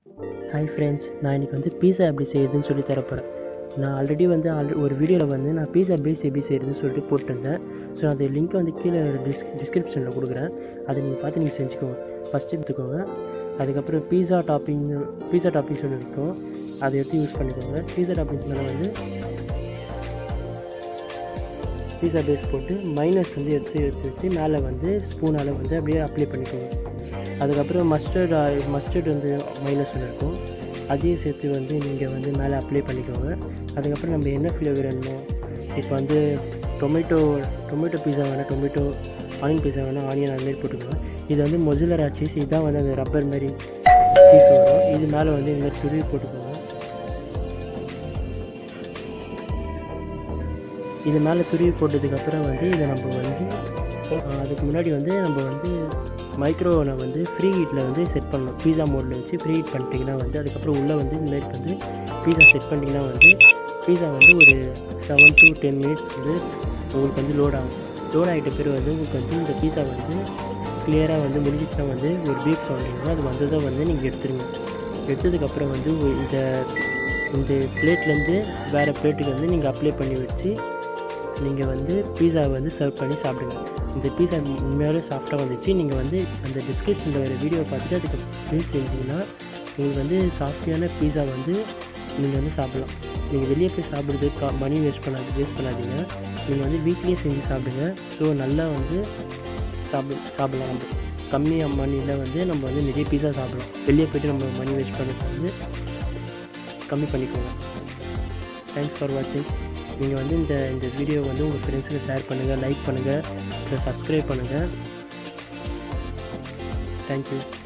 hi friends நான் இன்றைக்கி வந்து பீஸா எப்படி செய்யுதுன்னு சொல்லி தரப்போகிறேன் நான் ஆல்ரெடி வந்து ஆல்ரெடி ஒரு வீடியோவில் வந்து நான் பீஸா பேஸ் எப்படி செய்யுதுன்னு சொல்லிட்டு போட்டிருந்தேன் ஸோ அந்த லிங்க்கை வந்து கீழே டிஸ் டிஸ்கிரிப்ஷனில் கொடுக்குறேன் அதை நீங்கள் பார்த்து நீங்கள் செஞ்சுக்கோங்க ஃபஸ்ட்டு எடுத்துக்கோங்க அதுக்கப்புறம் பீஸா டாப்பிங் பீஸா டாப்பிங் சொல்லி இருக்கும் அதை எடுத்து யூஸ் பண்ணிக்கோங்க பீஸா டாப்பிங்ஸ் மேலே வந்து பீஸா பேஸ் போட்டு மைனஸ் வந்து எடுத்து எடுத்து வச்சு மேலே வந்து ஸ்பூனால் வந்து அப்படியே அப்ளை பண்ணிக்கோங்க அதுக்கப்புறம் மஸ்டர்ட் மஸ்டர்ட் வந்து மைனஸ் ஒன்று இருக்கும் அதையும் சேர்த்து வந்து நீங்கள் வந்து மேலே அப்ளை பண்ணிக்கோங்க அதுக்கப்புறம் நம்ம என்ன ஃப்ளேவர் வேணுமோ இப்போ வந்து டொமேட்டோ டொமேட்டோ பீஸா வேணால் டொமேட்டோ ஆனியன் பீஸா வேணால் ஆனியன் அந்த மாதிரி போட்டுக்கோங்க இது வந்து மொசிலரா சீஸ் இதுதான் வந்து அந்த ரப்பர் மாதிரி சீஸ் வரும் இது மேலே வந்து இந்த மாதிரி துருவி போட்டுக்கோங்க இது மேலே துருவி போட்டதுக்கப்புறம் வந்து இதை நம்ம வந்து ஆஹ், அதுக்கு முன்னாடி வந்து நம்ம வந்து மைக்ரோவனை வந்து ஃப்ரீ ஹீட்டில் வந்து செட் பண்ணணும் பீஸா மோடில் வச்சு ஃப்ரீ ஹீட் பண்ணிட்டீங்கன்னா வந்து அதுக்கப்புறம் உள்ளே வந்து இந்த மாதிரி வந்து பீஸா செட் பண்ணிட்டீங்கன்னா வந்து பீஸா வந்து ஒரு செவன் டு டென் மினிட்ஸ் வந்து உங்களுக்கு வந்து லோட் ஆகும் லோட் ஆகிட்ட பிறகு வந்து உங்களுக்கு வந்து இந்த பீஸா வந்து கிளியராக வந்து முடிஞ்சிச்சுன்னா வந்து ஒரு பீப் சவுண்டிங்கன்னா அது வந்ததை வந்து நீங்கள் எடுத்துருங்க எடுத்ததுக்கப்புறம் வந்து உ- இந்த இந்த பிளேட்லேருந்து வேறு பிளேட்டுக்கு வந்து நீங்கள் அப்ளை பண்ணி வச்சு நீங்கள் வந்து பீஸாவை வந்து சர்வ் பண்ணி சாப்பிடுங்க இந்த பீஸா உண்மையாலே சாஃப்டாக வந்துச்சு நீங்கள் வந்து அந்த டிஸ்கிரிப்ஷனில் வர வீடியோ பார்த்துட்டு அதுக்கு ப்ளீஸ் செஞ்சீங்கன்னா உங்களுக்கு வந்து சாஃப்டியான பீஸா வந்து நீங்கள் வந்து சாப்பிடலாம் நீங்கள் வெளியே போய் சாப்பிட்றது கா மணி வேஸ்ட் பண்ணாது வேஸ்ட் பண்ணாதீங்க நீங்கள் வந்து வீட்லேயே செஞ்சு சாப்பிடுங்க ஸோ நல்லா வந்து சாப்பிடு சாப்பிடலாம் நம்ம கம்மி மணியில் வந்து நம்ம வந்து நிறைய பீஸா சாப்பிடலாம் வெளியே போய்ட்டு நம்ம மணி வேஸ்ட் பண்ணுறது வந்து கம்மி பண்ணிக்கோங்க தேங்க்ஸ் ஃபார் வாட்சிங் நீங்கள் வந்து இந்த இந்த வீடியோ வந்து உங்கள் ஃப்ரெண்ட்ஸுக்கு ஷேர் பண்ணுங்கள் லைக் பண்ணுங்கள் சப்ஸ்கிரைப் பண்ணுங்கள் தேங்க்யூ